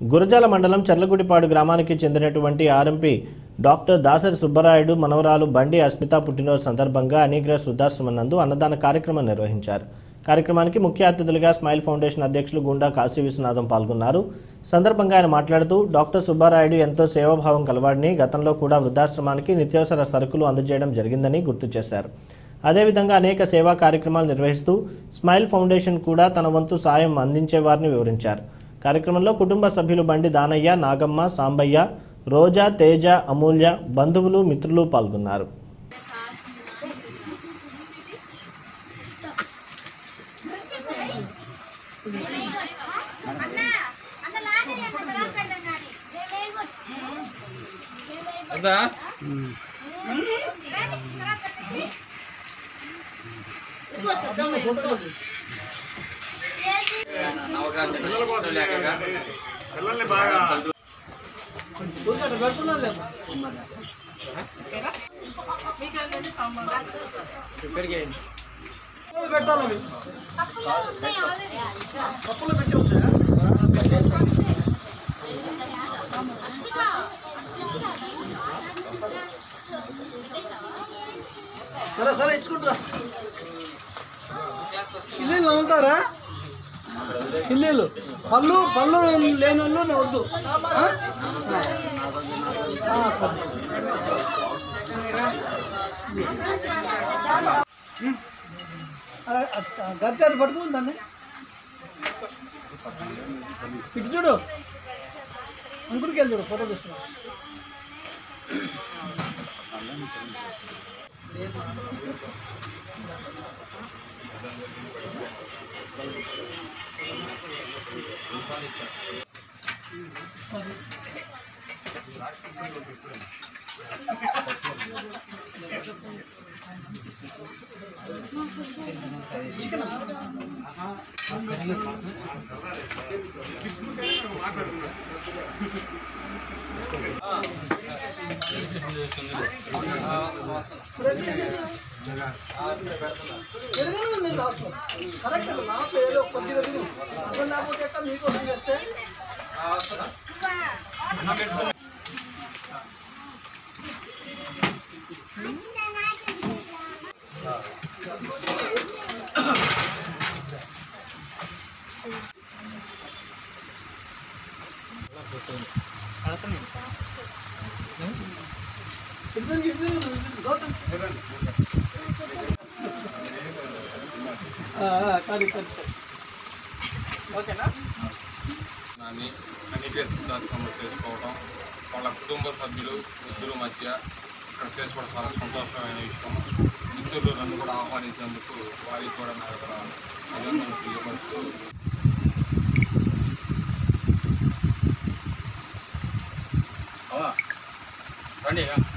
గురజాల మండలం చర్లగుడిపాడు గ్రామానికి చెందినటువంటి ఆర్ఎంపీ డాక్టర్ దాసరి సుబ్బరాయుడు మనవరాలు బండి అస్మిత పుట్టినరోజు సందర్భంగా అనీగ్రస్ వృద్ధాశ్రమం నందు అన్నదాన కార్యక్రమం నిర్వహించారు కార్యక్రమానికి ముఖ్య అతిథులుగా స్మైల్ ఫౌండేషన్ అధ్యక్షులు గుండా కాశీ విశ్వనాథం పాల్గొన్నారు సందర్భంగా ఆయన మాట్లాడుతూ డాక్టర్ సుబ్బారాయుడు ఎంతో సేవాభావం కలవాడిని గతంలో కూడా వృద్ధాశ్రమానికి నిత్యావసర సరుకులు అందజేయడం జరిగిందని గుర్తు చేశారు అదేవిధంగా అనేక సేవా కార్యక్రమాలు నిర్వహిస్తూ స్మైల్ ఫౌండేషన్ కూడా తన వంతు సాయం అందించేవారిని వివరించారు కార్యక్రమంలో కుటుంబ సభ్యులు బండి దానయ్య నాగమ్మ సాంబయ్య రోజా తేజ అమూల్య బంధువులు మిత్రులు పాల్గొన్నారు ఎంత పెట్టాలి కప్పులో పెట్టి ఉంటాయా సరే సరే ఇచ్చుకుంటారా కిల్లీలు నవ్వుతారా కిల్లీలు పళ్ళు పళ్ళు లేని వాళ్ళు నవ్వద్దు ఆ? ఆ, సరే. గచ్చాడు పట్టుకుని దాన్ని ఇటు చూడు అంకుడికి వెళ్ళి చూడు ఫోటో తీసుకున్నా ఎరగను మీరు లాస్ట్ కరెక్ట్ లాస్ట్ ఏదో కొద్దిగా తిను అసలు లేకపోతే ఎట్లా మీకోసం చేస్తే ఇటు తిరిగి, ఇటు తిరిగి, ఇటు తిరిగి. గౌతమ్ ఆ, ఆ, కాదు సరే సరే ఓకేనా నాన్ని అన్ని వృద్ధాశ్రమంలో చేసుకోవడం వాళ్ళ కుటుంబ సభ్యులు వృద్ధుల మధ్య ఇక్కడ చేసుకోవడం చాలా సంతోషమైన విషయం మిత్రులు నన్ను కూడా ఆహ్వానించేందుకు వారికి కూడా నా యొక్క అభినందనలు తెలియపరుస్తూ రండి